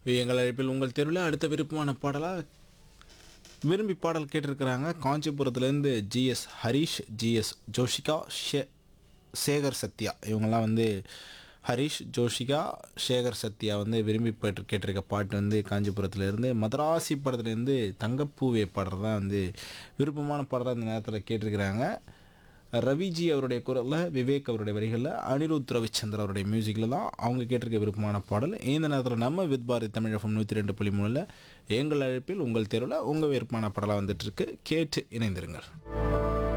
எங்கள் அழைப்பில் உங்கள் தெருவில் அடுத்த விருப்பமான பாடலாக விரும்பி பாடல் கேட்டிருக்கிறாங்க காஞ்சிபுரத்துலேருந்து ஜிஎஸ் ஹரிஷ் ஜிஎஸ் ஜோஷிகா ஷே சேகர் சத்யா இவங்கெல்லாம் வந்து ஹரிஷ் ஜோஷிகா சேகர் சத்யா வந்து விரும்பி பாட்டு கேட்டிருக்க பாட்டு வந்து காஞ்சிபுரத்துலேருந்து மதராசி படத்துலேருந்து தங்கப்பூவே பாடுறது தான் வந்து விருப்பமான பாடலாக இந்த நேரத்தில் கேட்டிருக்கிறாங்க ரவிஜி அவருடைய குரலில் விவேக் அவருடைய வரிகளில் அனிருத் ரவிச்சந்திர அவருடைய மியூசிக்கில் தான் அவங்க கேட்டிருக்க விருப்பமான பாடல் இந்த நேரத்தில் நம்ம வித் பாரதி தமிழ் எஃப்எம் நூற்றி ரெண்டு புள்ளி மூணில் எங்கள் அழைப்பில் உங்கள் தெருவில் உங்கள் விருப்பமான பாடலாக வந்துட்டுருக்கு கேட்டு இணைந்திருங்கள்